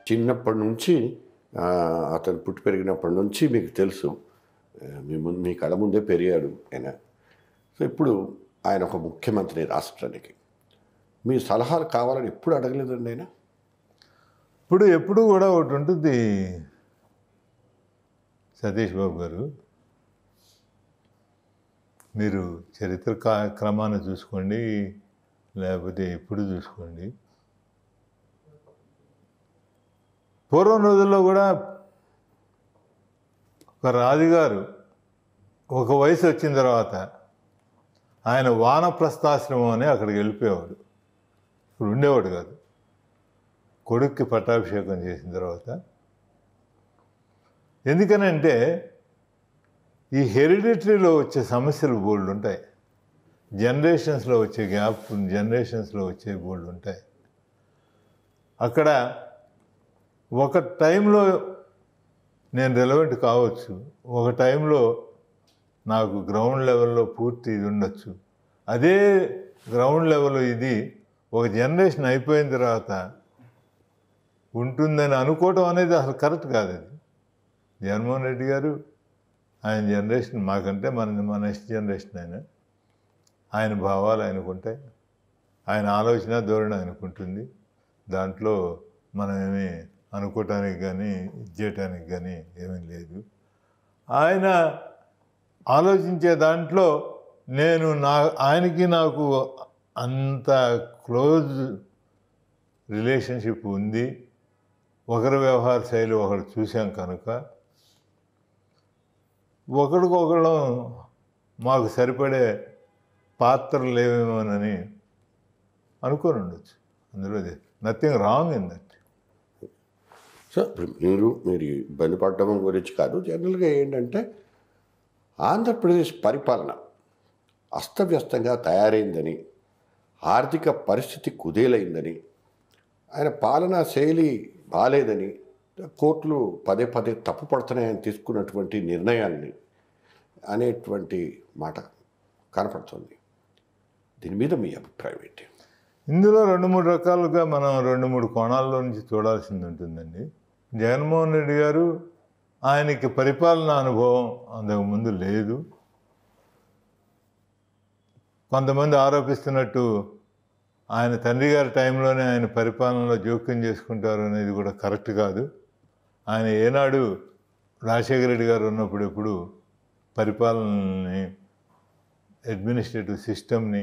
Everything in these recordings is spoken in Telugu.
చిన్నప్పటి నుంచి ఆ, అతను పుట్టి పెరిగినప్పటి నుంచి మీకు తెలుసు ఆ, మీ ముందు మీ కళ్ళ ముందే పెరిగాడు ఆయన సో ఇప్పుడు ఆయన ఒక ముఖ్యమంత్రి రాష్ట్రానికి మీ సలహాలు కావాలని ఎప్పుడు అడగలేదండి ఆయన ఇప్పుడు ఎప్పుడు కూడా ఒకటి ఉంటుంది సతీష్ బాబు గారు మీరు చరిత్ర కా- క్రమాన్ని చూసుకోండి లేకపోతే ఎప్పుడు చూసుకోండి పూర్వం రోజుల్లో కూడా ఒక రాజుగారు ఒక వయసు వచ్చిన తర్వాత ఆయన వానప్రస్థాశ్రమం అని అక్కడికి వెళ్ళిపోయేవాడు ఇప్పుడు ఉండేవాడు కాదు కొడుక్కి పట్టాభిషేకం చేసిన తర్వాత ఎందుకనంటే ఈ హెరిడిటరీలో వచ్చే సమస్యలు బోల్డ్ ఉంటాయి జనరేషన్స్లో వచ్చే గ్యాప్ జనరేషన్స్లో వచ్చే బోల్డ్ ఉంటాయి అక్కడ ఒక టైంలో నేను రెలవెంట్ కావచ్చు ఒక టైంలో నాకు గ్రౌండ్ లెవెల్లో పూర్తి ఇది ఉండొచ్చు అదే గ్రౌండ్ లెవెల్ ఇది ఒక జనరేషన్ అయిపోయిన తర్వాత ఉంటుందని అనుకోవటం అనేది అసలు కరెక్ట్ కాదు అది జగన్మోహన్ రెడ్డి గారు ఆయన జనరేషన్ మాకంటే మన మన నెక్స్ట్ జనరేషన్ ఆయన ఆయన భావాలు ఆయనకుంటాయి ఆయన ఆలోచన ధోరణి ఆయనకుంటుంది దాంట్లో మనం ఏమీ అనుకోవటానికి కానీ ఇది చేయటానికి కానీ ఏమీ లేదు ఆయన ఆలోచించే దాంట్లో నేను నా ఆయనకి నాకు అంత క్లోజ్ రిలేషన్షిప్ ఉంది ఒకరి వ్యవహార శైలి ఒకరు చూసాం కనుక ఒకరికొకరు మాకు సరిపడే పాత్రలు లేవేమోనని అనుకొని ఉండొచ్చు అందులో nothing wrong in that so ఇప్పుడు మీరు మీరు ఇబ్బంది పడడం గురించి కాదు జనరల్గా ఏంటంటే ఆంధ్రప్రదేశ్ పరిపాలన అస్తవ్యస్తంగా తయారైందని ఆర్థిక పరిస్థితి కుదేలైందని ఆయన పాలనా శైలి బాలేదని కోర్టులు పదే పదే తప్పు పడుతున్నాయని తీసుకున్నటువంటి నిర్ణయాన్ని అనేటువంటి మాట కనపడుతుంది దీని మీద మీ అభిప్రాయం ఏంటి ఇందులో రెండు మూడు రకాలుగా మనం రెండు మూడు కోణాల్లో నుంచి చూడాల్సింది ఉంటుందండి జగన్మోహన్ రెడ్డి గారు ఆయనకి పరిపాలన అనుభవం అంతకుముందు లేదు కొంతమంది ఆరోపిస్తున్నట్టు ఆయన తండ్రి గారి టైంలోనే ఆయన పరిపాలనలో జోక్యం చేసుకుంటారు అనేది కూడా కరెక్ట్ కాదు ఆయన ఏనాడు రాజశేఖర రెడ్డి గారు ఉన్నప్పుడు ఎప్పుడు పరిపాలనని అడ్మినిస్ట్రేటివ్ సిస్టమ్ని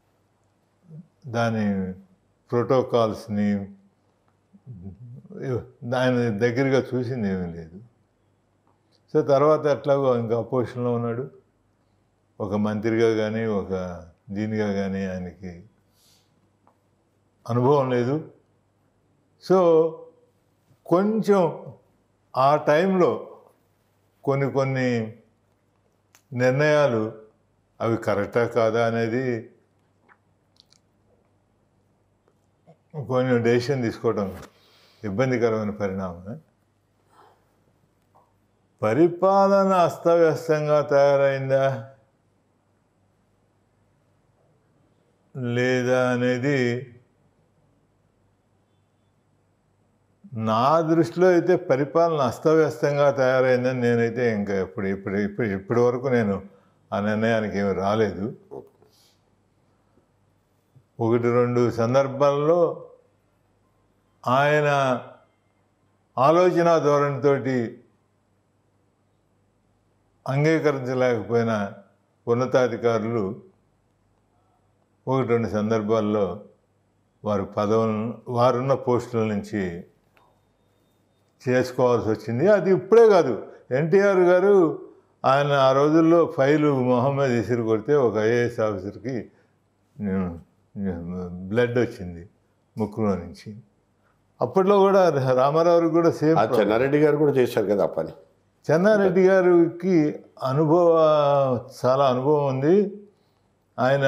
దాని ప్రోటోకాల్స్ని ఆయన దగ్గరగా చూసింది ఏమీ లేదు సో తర్వాత ఎట్లాగో ఇంకా అపోజిషన్లో ఉన్నాడు ఒక మంత్రిగా కానీ ఒక దీనిగా కానీ ఆయనకి అనుభవం లేదు సో కొంచెం ఆ టైంలో కొన్ని కొన్ని నిర్ణయాలు అవి కరెక్టా కాదా అనేది కొంచెం డెసిషన్ తీసుకోవడం ఇబ్బందికరమైన పరిణామమే పరిపాలన అస్తవ్యస్తంగా తయారైందా లేదా అనేది నా దృష్టిలో అయితే పరిపాలన అస్తవ్యస్తంగా తయారైందని నేనైతే ఇంకా ఇప్పుడు ఇప్పుడు ఇప్పుడు ఇప్పటి వరకు నేను ఆ నిర్ణయానికి ఏమి రాలేదు ఒకటి రెండు సందర్భాల్లో ఆయన ఆలోచన ధోరణితోటి అంగీకరించలేకపోయిన ఉన్నతాధికారులు ఒకటి రెండు సందర్భాల్లో వారి పదవులను వారున్న పోస్టుల నుంచి చేసుకోవాల్సి వచ్చింది అది ఇప్పుడే కాదు ఎన్టీఆర్ గారు ఆయన ఆ రోజుల్లో ఫైలు మొహమ్మద్ ఇసిరు కొడితే ఒక ఐఏఎస్ ఆఫీసర్కి బ్లడ్ వచ్చింది ముక్కులో నుంచి అప్పట్లో కూడా రామారావు కూడా సేమ్ ఆ చెన్నారెడ్డి గారు కూడా చేశారు కదా ఆ పని చెన్నారెడ్డి గారికి అనుభవ చాలా అనుభవం ఉంది ఆయన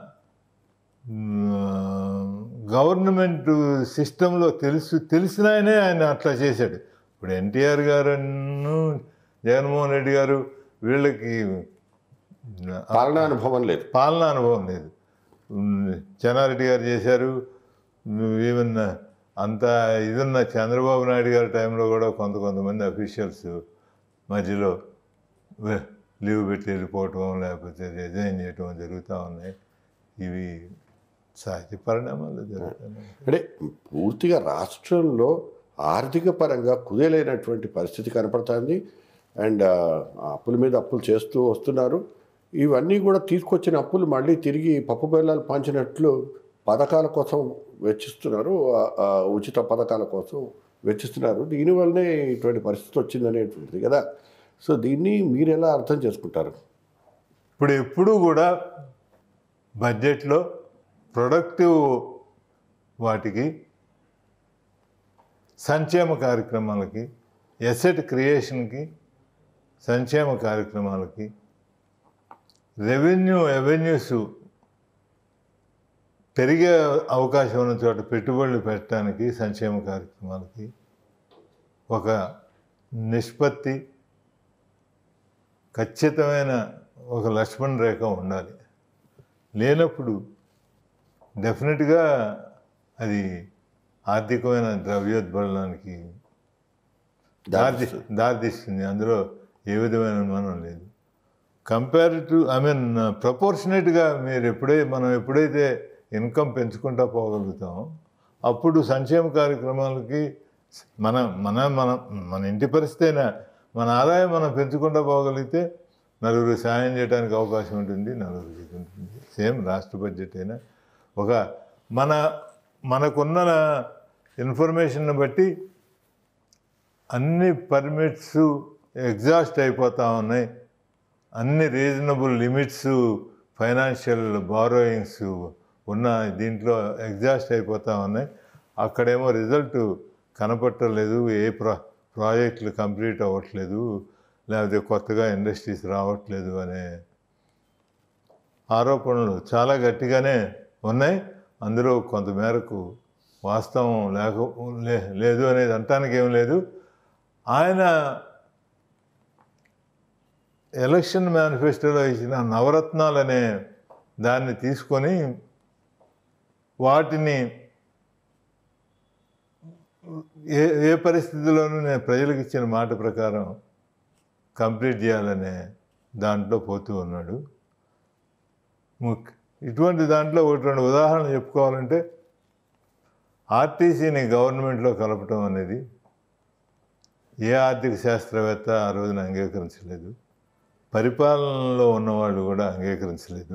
గవర్నమెంట్ సిస్టంలో తెలుసు తెలిసిన ఆయనే ఆయన అట్లా చేశాడు ఇప్పుడు ఎన్టీఆర్ గారును జగన్మోహన్ రెడ్డి గారు వీళ్ళకి పాలనా అనుభవం లేదు పాలనా అనుభవం లేదు ఉమ్, చెన్నారెడ్డి గారు చేశారు ఈవెన్ అంత ఇదున్న చంద్రబాబు నాయుడు గారి టైంలో కూడా కొంత కొంతమంది అఫీషియల్స్ మధ్యలో వె- లీవ్ పెట్టి వెళ్ళిపోవటం లేకపోతే రిజైన్ చేయటం జరుగుతూ ఉన్నాయి ఇవి సహజ పరిణామాలు జరుగుతున్నాయి అంటే పూర్తిగా రాష్ట్రంలో ఆర్థిక పరంగా కుదేలైనటువంటి పరిస్థితి కనపడుతుంది అండ్ ఆ, అప్పుల మీద అప్పులు చేస్తూ వస్తున్నారు ఇవన్నీ కూడా తీసుకొచ్చిన అప్పులు మళ్ళీ తిరిగి పప్పు బెల్లాలు పంచినట్లు పథకాల కోసం వెచ్చిస్తున్నారు ఆ, ఆ, ఉచిత పథకాల కోసం వెచ్చిస్తున్నారు దీనివల్లనే ఇటువంటి పరిస్థితి వచ్చిందనేటువంటిది కదా సో దీన్ని మీరు ఎలా అర్థం చేసుకుంటారు ఇప్పుడు ఎప్పుడూ కూడా బడ్జెట్లో ప్రొడక్టివ్ వాటికి సంక్షేమ కార్యక్రమాలకి ఎసెట్ క్రియేషన్కి సంక్షేమ కార్యక్రమాలకి రెవెన్యూ అవెన్యూస్ పెరిగే అవకాశం ఉన్న చోట పెట్టుబడులు పెట్టడానికి సంక్షేమ కార్యక్రమాలకి ఒక నిష్పత్తి ఖచ్చితమైన ఒక లక్ష్మణ్ రేఖ ఉండాలి లేనప్పుడు డెఫినెట్గా అది ఆర్థికమైన ద్రవ్యోద్బలనానికి దారి దారితీస్తుంది అందులో ఏ విధమైన అనుమానం లేదు కంపారిటివ్ ఐ మీన్ ప్రపోర్షనేట్గా మీరు ఎప్పుడై మనం ఎప్పుడైతే ఇన్కమ్ పెంచుకుంటా పోగలుగుతామో అప్పుడు సంక్షేమ కార్యక్రమాలకి మన మన మన మన ఇంటి పరిస్థితి అయినా మన ఆదాయం మనం పెంచుకుంటా పోగలిగితే నలుగురు సాయం చేయడానికి అవకాశం ఉంటుంది నలుగురికి ఉంటుంది సేమ్ రాష్ట్ర బడ్జెట్ అయినా ఒక మన మనకున్న ఇన్ఫర్మేషన్ బట్టి అన్ని పర్మిట్స్ ఎగ్జాస్ట్ అయిపోతూ ఉన్నాయి అన్ని రీజనబుల్ లిమిట్స్ ఫైనాన్షియల్ బారోయింగ్స్ ఉన్న దీంట్లో ఎగ్జాస్ట్ అయిపోతూ ఉన్నాయి అక్కడేమో రిజల్ట్ కనపట్టలేదు ఏ ప్రా ప్రాజెక్టులు కంప్లీట్ అవ్వట్లేదు లేకపోతే కొత్తగా ఇండస్ట్రీస్ రావట్లేదు అనే ఆరోపణలు చాలా గట్టిగానే ఉన్నాయి అందులో కొంతమేరకు వాస్తవం లేక లే- లేదు అనేది అంటానికి ఏం లేదు ఆయన ఎలక్షన్ మేనిఫెస్టోలో ఇచ్చిన నవరత్నాలు అనే దాన్ని తీసుకొని వాటిని ఏ ఏ పరిస్థితిలోనూ నేను ప్రజలకు ఇచ్చిన మాట ప్రకారం కంప్లీట్ చేయాలనే దాంట్లో పోతూ ఉన్నాడు ముక్- ఇటువంటి దాంట్లో ఒకటి రెండు ఉదాహరణలు చెప్పుకోవాలంటే ఆర్టీసీని గవర్నమెంట్లో కలపటం అనేది ఏ ఆర్థిక శాస్త్రవేత్త ఆ రోజున అంగీకరించలేదు పరిపాలనలో ఉన్నవాళ్ళు కూడా అంగీకరించలేదు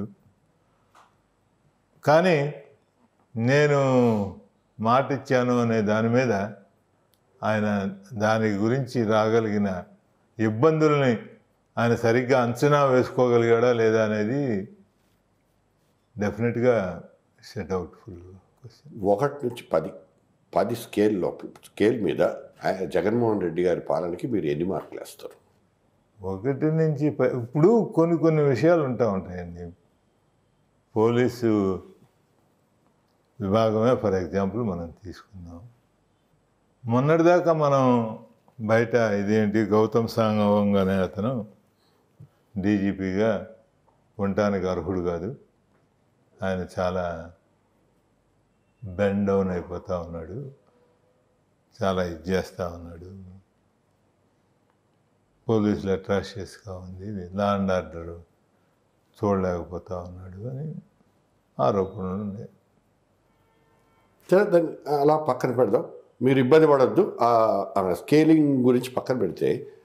కానీ నేను మాట ఇచ్చాను అనే దాని మీద ఆయన దాని గురించి రాగలిగిన ఇబ్బందుల్ని ఆయన సరిగ్గా అంచనా వేసుకోగలిగాడా లేదా అనేది డెఫినెట్గా సెట్ అవుట్ఫుల్ క్వశ్చన్ ఒకటి నుంచి పది పది స్కేల్ లోపల స్కేల్ మీద ఆయన జగన్మోహన్ రెడ్డి గారి పాలనకి మీరు ఎన్ని మార్కులు వేస్తారు ఒకటి నుంచి ప- ఇప్పుడు కొన్ని కొన్ని విషయాలు ఉంటా ఉంటాయండి పోలీసు విభాగమే ఫర్ ఎగ్జాంపుల్ మనం తీసుకుందాం మొన్నటిదాకా మనం బయట ఇదేంటి గౌతమ్ సాంగవంగ్ అనే అతను డీజీపీగా ఉండటానికి అర్హుడు కాదు ఆయన చాలా బెండ్ డౌన్ అయిపోతూ ఉన్నాడు చాలా ఇది చేస్తూ ఉన్నాడు పోలీసులు అట్రాషియస్గా ఉంది లా అండ్ ఆర్డర్ చూడలేకపోతా ఉన్నాడు అని ఆరోపణలు ఉన్నాయి సరే దాన్ని అలా పక్కన పెడదాం మీరు ఇబ్బంది పడద్దు ఆ స్కేలింగ్ గురించి పక్కన పెడితే